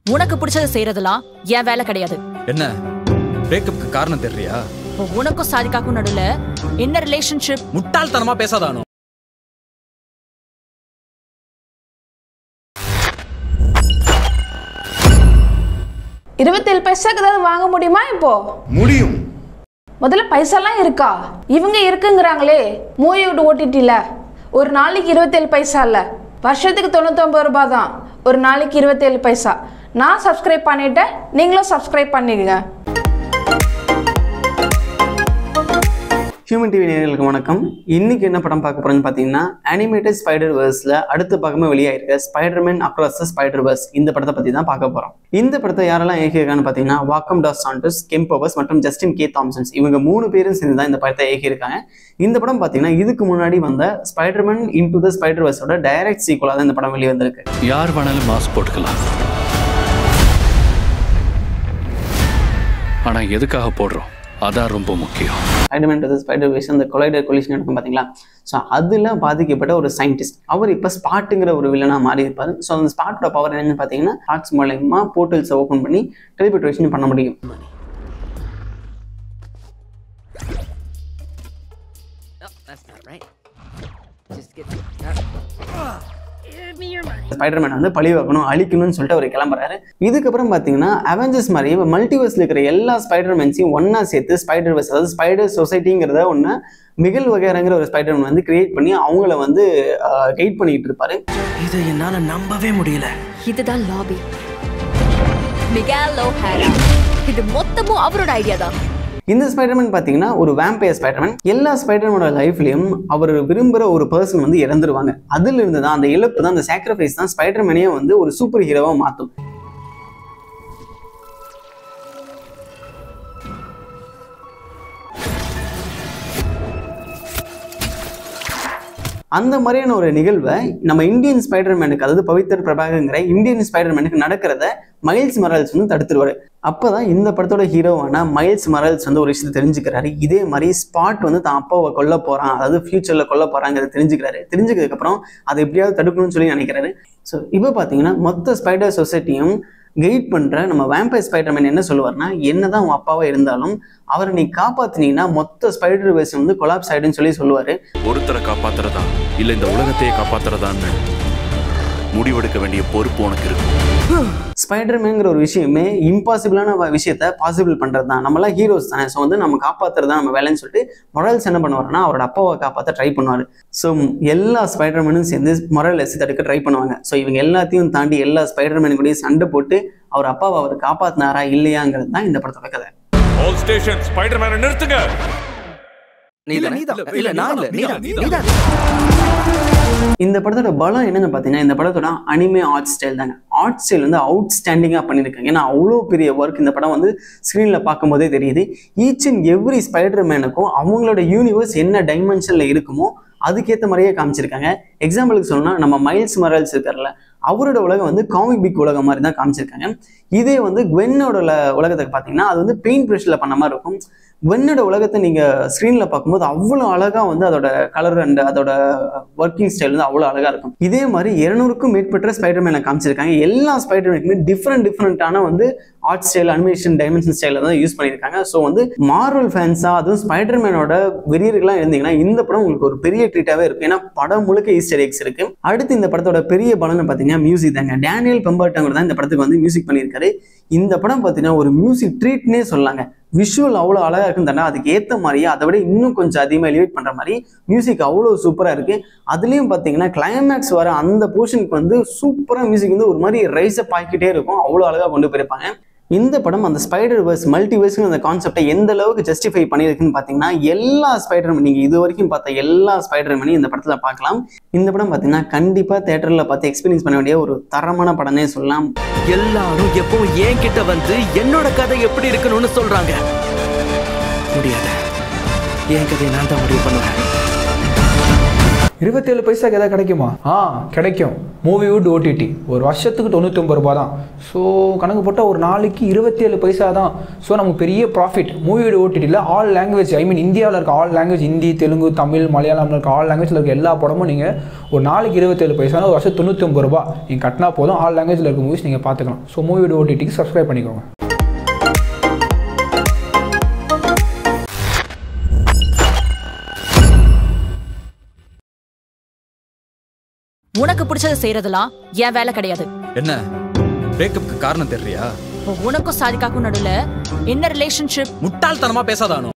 உனக்கு பிடிச்சத செய்யறதெல்லாம் என் வேலை கிடையாது என்ன பிரேக்கப்க்கு காரணம் தெரியலையா இப்போ உனக்கும் சாதிக்காக்கும் நடுவுல என்ன ரிலேஷன்ஷிப் முட்டாள்தனமா பேசாதானோ இருபத்தேழு பைசாக்கு ஏதாவது வாங்க முடியுமா இப்போ முடியும் முதல்ல பைசாலாம் இருக்கா இவங்க இருக்குங்கிறாங்களே மூவியோட ஓடிடியில் ஒரு நாளைக்கு இருபத்தேழு பைசா இல்லை வருஷத்துக்கு தொண்ணூத்தொம்பது ரூபாய் தான் ஒரு நாளைக்கு இருபத்தேழு பைசா நான் சப்ஸ்கிரைப் பண்ணிட்டேன் நீங்களும் சப்ஸ்கிரைப் பண்ணிடுங்க ஹியூமன் டிவி நேயர்களுக்கு வணக்கம் இன்னைக்கு என்ன படம் பார்க்க போறோம்னு பார்த்தீங்கன்னா அனிமேட்டட் ஸ்பைடர் வேர்ஸ்ல அடுத்த பக்கமே வெளியாயிருக்க Spider Man across the Spider Verse இந்த படத்தை பத்தி தான் பார்க்க போறோம் இந்த படத்தை யாரெல்லாம் இயக்கியிருக்கான்னு பார்த்தீங்கன்னா வாக்கம் டாஸ் சாண்டர்ஸ் கெம் பவர்ஸ் மற்றும் ஜஸ்டின் கே தாம்சன்ஸ் இவங்க மூணு பேரும் சேர்ந்து தான் இந்த படத்தை இயக்கியிருக்காங்க இந்த படம் பார்த்தீங்கன்னா இதுக்கு முன்னாடி வந்த ஸ்பைடர்மேன் இன்டு த ஸ்பைடர் வேர்ஸோட டைரக்ட் சீக்குவலாக தான் இந்த படம் வெளியே வந்திருக்கு யார் வேணாலும் மாஸ்க் போட்டுக்கலாம் ஆனா எதுக்காக போடுறோம் அதான் ரொம்ப முக்கியம் ஸ்பைடர்மேன் டு ஸ்பைடர் வேஸ் அந்த கொலைடர் கொலிஷன் நடக்கும் பார்த்தீங்களா ஸோ அதில் பாதிக்கப்பட்ட ஒரு சயின்டிஸ்ட் அவர் இப்போ ஸ்பாட்டுங்கிற ஒரு வில்லனாக மாறி இருப்பார் ஸோ அந்த ஸ்பாட்டோட பவர் என்னன்னு பார்த்தீங்கன்னா ஹார்ட்ஸ் மூலயமா போர்ட்டல்ஸை ஓப்பன் பண்ணி டெலிபெட்ரேஷன் பண்ண முடியும் ஸ்பைடர்மேன் வந்து பழி வைக்கணும் அழிக்கணும்னு சொல்லிட்டு அவர் கிளம்புறாரு இதுக்கப்புறம் பார்த்தீங்கன்னா அவெஞ்சர்ஸ் மாதிரி இப்போ மல்டிவர்ஸ்ல இருக்கிற எல்லா ஸ்பைடர்மேன்ஸையும் ஒண்ணா சேர்த்து ஸ்பைடர் வர்ஸ் அதாவது ஸ்பைடர் சொசைட்டிங்கிறத ஒன்று மிகல் வகைரங்கிற ஒரு ஸ்பைடர்மேன் வந்து கிரியேட் பண்ணி அவங்கள வந்து கைட் பண்ணிக்கிட்டு இருப்பாரு இதை என்னால நம்பவே முடியல இதுதான் லாபி மிகாலோ ஹேரா இது மொத்தமும் அவரோட ஐடியா தான் இந்த ஸ்பைடர்மேன் பார்த்தீங்கன்னா ஒரு வேம்பயர் ஸ்பைடர்மேன் எல்லா ஸ்பைடர்மேனோட லைஃப்லையும் அவர் விரும்புகிற ஒரு பர்சன் வந்து இறந்துருவாங்க அதுல இருந்து தான் அந்த இழப்பு தான் அந்த சாக்ரிஃபைஸ் தான் ஸ்பைடர்மேனையே வந்து ஒரு சூப்பர் ஹீரோவாக மாற்றும் அந்த மாதிரியான ஒரு நிகழ்வை நம்ம இந்தியன் ஸ்பைடர்மேனுக்கு அதாவது பவித்தர் பிரபாகங்கிற இந்தியன் ஸ்பைடர்மேனுக்கு நடக்கிறத மைல்ஸ் மரல்ஸ் வந்து தடுத்துருவாரு அப்பதான் இந்த படத்தோட ஹீரோவான மைல்ஸ் மரல்ஸ் வந்து ஒரு விஷயத்தை தெரிஞ்சுக்கிறாரு இதே மாதிரி ஸ்பாட் வந்து தான் அப்பாவை கொல்ல போறான் அதாவது ஃபியூச்சர்ல கொல்ல போறாங்கிறத தெரிஞ்சுக்கிறாரு தெரிஞ்சுக்கிறதுக்கு அப்புறம் அதை எப்படியாவது தடுக்கணும்னு சொல்லி நினைக்கிறாரு ஸோ இப்போ பார்த்தீங்கன்னா மொத்த ஸ்பைடர் சொசைட்டியும் கைட் பண்ற நம்ம வேம்பயர் ஸ்பைடர்மேன் என்ன சொல்லுவார்னா என்னதான் உன் அப்பாவா இருந்தாலும் அவரை நீ காப்பாத்துனீங்கன்னா மொத்த ஸ்பைடர் வேஸ் வந்து கொலாப்ஸ் ஆயிடுன்னு சொல்லி சொல்லுவாரு ஒருத்தரை காப்பாத்துறதா இல்ல இந்த உலகத்தையே காப்பாத்துறதான்னு முடிவெடுக்க வேண்டிய பொறுப்பு உனக்கு இருக்கு ஸ்பைடர்மேங்கிற ஒரு விஷயமே இம்பாசிபிளான வ- விஷயத்த பாசிபிள் பண்ணுறது தான் நம்மளாம் ஹீரோஸ் தானே ஸோ வந்து நம்ம காப்பாற்றுறது தான் நம்ம வேலைன்னு சொல்லிட்டு மொரல்ஸ் என்ன பண்ணுவாருன்னா அவரோட அப்பாவை காப்பாற்ற ட்ரை பண்ணுவார் ஸோ எல்லா ஸ்பைடர்மேனும் சேர்ந்து மொரல்ஸ் தடுக்க ட்ரை பண்ணுவாங்க ஸோ இவங்க எல்லாத்தையும் தாண்டி எல்லா ஸ்பைடர்மேன் கூடயும் சண்டை போட்டு அவர் அப்பாவை அவர் காப்பாற்றினாரா இல்லையாங்கிறது தான் இந்த படத்தோட கதை ஆல் ஸ்டேஷன் ஸ்பைடர்மேனை நிறுத்துங்க நீதான் இல்ல நான் இல்ல நீதான் நீதான் இந்த படத்தோட பலம் என்னன்னு பார்த்தீங்கன்னா இந்த படத்தோட அனிமே ஆர்ட் ஸ்டைல் தாங்க ஆர்ட் ஸ்டைல் வந்து அவுட் ஸ்டாண்டிங்காக பண்ணியிருக்காங்க ஏன்னா அவ்வளோ பெரிய ஒர்க் இந்த படம் வந்து ஸ்க்ரீனில் பார்க்கும்போதே தெரியுது ஈச் அண்ட் எவ்ரி ஸ்பைடர் மேனுக்கும் அவங்களோட யூனிவர்ஸ் என்ன டைமென்ஷனில் இருக்குமோ அதுக்கேற்ற மாதிரியே காமிச்சிருக்காங்க எக்ஸாம்பிளுக்கு சொல்லணும்னா நம்ம மைல்ஸ் மரல்ஸ் இருக்கார்ல அவரோட உலகம் வந்து காமிக் பிக் உலகம் மாதிரி தான் காமிச்சிருக்காங்க இதே வந்து குவென்னோட உல- உலகத்துக்கு பார்த்தீங்கன்னா அது வந்து பெயிண்ட் ப்ரஷில் பண்ண மாதிரி இருக்கும் குவென்னோட உலகத்தை நீங்கள் ஸ்க்ரீனில் பார்க்கும்போது அவ்வளோ அழகாக வந்து அதோட கலர் அண்ட் அதோட ஒர்க்கிங் ஸ்டைல் வந்து அவ்வளோ அழகாக இருக்கும் இதே மாதிரி இருநூறுக்கும் மேற்பட்ட ஸ்பைடர்மேனை காமிச்சிருக்காங்க எல்லா ஸ்பைடர்மேனுக்குமே டிஃப்ரெண்ட் டிஃப்ரெண்ட்டான வந்து ஆர்ட் ஸ்டைல் அனிமேஷன் டைமென்ஷன் ஸ்டைலில் தான் யூஸ் பண்ணியிருக்காங்க ஸோ வந்து மார்வல் ஃபேன்ஸாக அதுவும் ஸ்பைடர்மேனோட வெறியர்களாக இருந்தீங்கன்னா இந்த படம் உங்களுக்கு ஒரு பெரிய ட்ரீட்டாகவே இருக்கும் ஏன்னா படம் முழுக்க ஈஸ்டர் எக்ஸ் இருக்கு அடுத்து இந்த படத்தோட பெரிய பலன்னு பார்த்தீங்கன்னா மியூசிக் தாங்க டேனியல் பெம்பர்ட்டவர் தான் இந்த படத்துக்கு வந்து மியூசிக் பண்ணியிருக்காரு இந்த படம் பார்த்தீங்கன்னா ஒரு மியூசிக் ட்ரீட்னே சொல்லாங்க விஷுவல் அவ்வளோ அழகாக இருக்கும் தானே அதுக்கு ஏற்ற மாதிரியே அதை விட இன்னும் கொஞ்சம் அதிகமாக எலிவேட் பண்ணுற மாதிரி மியூசிக் அவ்வளோ சூப்பராக இருக்கு அதுலேயும் பார்த்தீங்கன்னா கிளைமேக்ஸ் வர அந்த போர்ஷனுக்கு வந்து சூப்பராக மியூசிக் வந்து ஒரு மாதிரி ரைஸப் ஆக்கிட்டே இருக்கும் அவ்வளோ அழகாக கொண்டு போயிருப்பாங்க இந்த படம் அந்த ஸ்பைடர் வேர்ஸ் மல்டிவேர்ஸ்னு அந்த கான்செப்டை எந்த அளவுக்கு ஜஸ்டிஃபை பண்ணியிருக்குன்னு பார்த்தீங்கன்னா எல்லா ஸ்பைடர் நீங்கள் இது வரைக்கும் பார்த்த எல்லா ஸ்பைடர் இந்த படத்தில் பார்க்கலாம் இந்த படம் பார்த்தீங்கன்னா கண்டிப்பாக தேட்டரில் பார்த்து எக்ஸ்பீரியன்ஸ் பண்ண வேண்டிய ஒரு தரமான படம்னே சொல்லலாம் எல்லாரும் எப்பவும் என் கிட்ட வந்து என்னோட கதை எப்படி இருக்கணும்னு சொல்றாங்க முடியாது என் கதையை நான் தான் முடிவு பண்ணுவேன் இருபத்தேழு பைசாக்கு எதாவது கிடைக்குமா ஆ கிடைக்கும் மூவிவுட் ஓடிடி ஒரு வருஷத்துக்கு தொண்ணூத்தொம்பது ரூபா தான் ஸோ கணக்கு போட்டால் ஒரு நாளைக்கு இருபத்தேழு பைசா தான் ஸோ நமக்கு பெரிய ப்ராஃபிட் மூவிவுட் ஓடிடியில் ஆல் லாங்குவேஜ் ஐ மீன் இந்தியாவில் இருக்க ஆல் லாங்குவேஜ் ஹிந்தி தெலுங்கு தமிழ் மலையாளம்ல இருக்க ஆல் லாங்குவேஜில் இருக்க எல்லா படமும் நீங்கள் ஒரு நாளைக்கு இருபத்தேழு பைசா ஒரு வருஷம் தொண்ணூத்தொம்பது ரூபா நீங்கள் கட்டினா போதும் ஆல் லாங்குவேஜில் இருக்க மூவிஸ் நீங்கள் பார்த்துக்கலாம் ஸோ மூவிவுட் ஓடிடிக்கு சப்ஸ்கிரைப் பண்ணிக்கோங்க உனக்கு பிடிச்சதை செய்யறதெல்லாம் என் வேலை கிடையாது என்ன பிரேக்கப்புக்கு காரணம் தெரியறியா இப்போ உனக்கும் சாதிக்காக்கும் நடுவுல என்ன ரிலேஷன்ஷிப் முட்டாள்தனமா பேசாதானோ